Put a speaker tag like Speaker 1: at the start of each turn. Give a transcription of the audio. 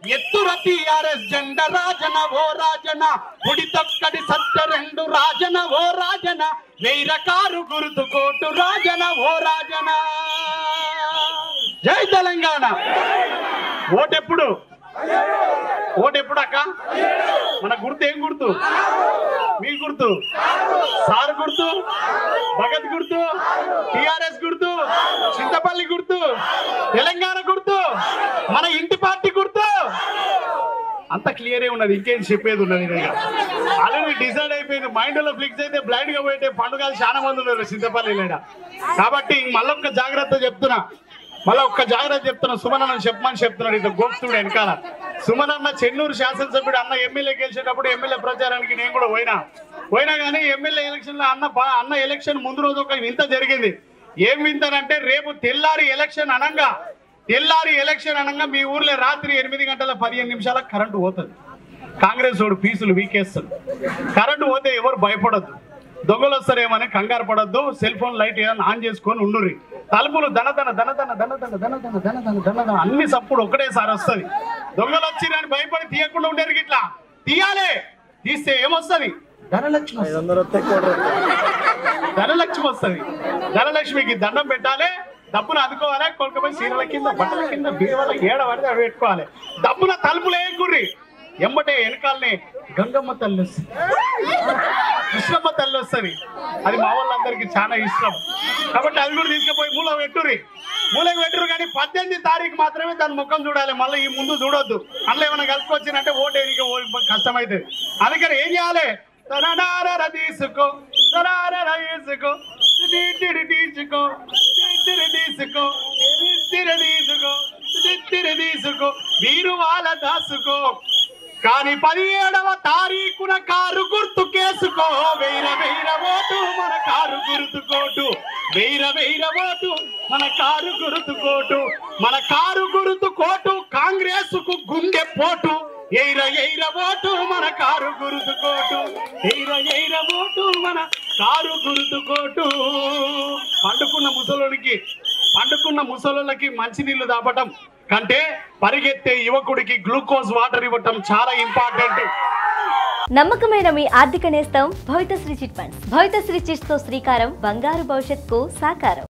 Speaker 1: ఎత్తుర TRS జెండ రాజన ఓ రాజన పుడి తొక్కడి సత్య రెండు రాజన ఓ రాజన వెయ్యి కారు గుర్తు కోటు రాజన ఓ రాజన జై తెలంగాణ ఓటెప్పుడు ఓటెప్పుడు అక్క మన గుర్తు ఏం గుర్తు మీ గుర్తు సార్ గుర్తు భగత్ గుర్తు టిఆర్ఎస్ గుర్తు చింతపల్లి గుర్తు తెలంగాణ గుర్తు మన ఇంటి పార్టీ గుర్తు అంత క్లియరే ఉన్నది ఇంకేం చెప్పేది ఉన్నది ఆల్రెడీ డిసైడ్ అయిపోయింది మైండ్ లో ఫ్లిక్స్ అయితే బ్లైండ్ గా పోయితే పండుగలు చాలా మంది ఉన్నారు చింతపల్లి లేడ కాబట్టి మళ్ళొక్క జాగ్రత్త చెప్తున్నా మళ్ళీ ఒక్క జాగ్రత్త చెప్తున్నా సుమన్ అన్న చెప్పమని చెప్తున్నాడు ఇట్లా గోప్తుడు వెనకాల సుమన్ అన్న చెన్నూరు శాసనసభ్యుడు అన్న ఎమ్మెల్యే గెలిచేటప్పుడు ఎమ్మెల్యే ప్రచారానికి నేను కూడా పోయినా పోయినా కానీ ఎమ్మెల్యే ఎలక్షన్ లో అన్న పా- అన్న ఎలక్షన్ ముందు రోజు ఒక వింత జరిగింది ఏం వింతనంటే రేపు తెల్లారి ఎలక్షన్ అనంగా తెల్లారి ఎలక్షన్ అనగా మీ ఊర్లో రాత్రి ఎనిమిది గంటల పదిహేను నిమిషాల కరెంటు పోతుంది కాంగ్రెస్ వాడు ఫీజులు వీకేస్తాడు కరెంటు పోతే ఎవరు భయపడద్దు దొంగలు వస్తారేమని కంగారు పడద్దు సెల్ ఫోన్ లైట్ ఏదైనా ఆన్ చేసుకొని ఉండుర్రి తలుపులు దనదన దనదన దనదన దనదన దనదన దనదన అన్ని సప్పుడు ఒకటేసారి వస్తుంది దొంగలు వచ్చిరని భయపడి తీయకుండా ఉండేరు ఇట్లా తీయాలే తీస్తే ఏమొస్తుంది ధనలక్ష్మి వస్తది. ధనలక్ష్మి వస్తుంది ధనలక్ష్మికి దండం పెట్టాలి డబ్బును అందుకోవాలి కొనుక్కపోయి సీరల కింద బట్టల కింద బీరువాల ఏడ పడితే అవి పెట్టుకోవాలి డబ్బున తలుపులు వేయకుర్రి ఎంబటే వెనకాలనే గంగమ్మ తల్లి వస్తుంది కృష్ణమ్మ తల్లి వస్తుంది అది మా వాళ్ళందరికీ చాలా ఇష్టం కాబట్టి అది కూడా తీసుకుపోయి మూల పెట్టుర్రి మూలకు పెట్టురు కానీ పద్దెనిమిది తారీఖు మాత్రమే దాని ముఖం చూడాలి మళ్ళీ ఈ ముందు చూడొద్దు అందులో ఏమైనా కలుపుకొచ్చినంటే ఓటు ఎన్నిక కష్టమైతుంది అందుకని ఏం చేయాలి తనడారర తీసుకో తరారర తీసుకో తిరిగి తీసుకో తిరిగి తీసుకో తిరిగి తీసుకో తిరిగి తీసుకో మీరు వాళ్ళ దాసుకో కానీ పదిహేడవ తారీఖున కారు గుర్తు కేసుకో వెయ్ర వెయ్ర ఓటు మన కారు గుర్తుకోటు వెయ్ర వెయ్ర ఓటు మన కారు గుర్తుకోటు మన కారు గుర్తు కోటు కాంగ్రెస్ కు గుండె పోటు ఎయిర ఎయిర ఓటు మన కారు గుర్తుకోటు ఎయిర ఎయిర ఓటు మన కారు గుర్తుకోటు పండుకున్న ముసలోనికి పండుకున్న ముసలోళ్ళకి మంచినీళ్లు దాపటం కంటే పరిగెత్తే యువకుడికి గ్లూకోజ్ వాటర్ ఇవ్వటం చాలా ఇంపార్టెంట్
Speaker 2: నమ్మకమైన మీ ఆర్థిక నేస్తం Bhavithasri chit funds Bhavithasri chits తో శ్రీకారం బంగారు భవిష్యత్కు సాకారం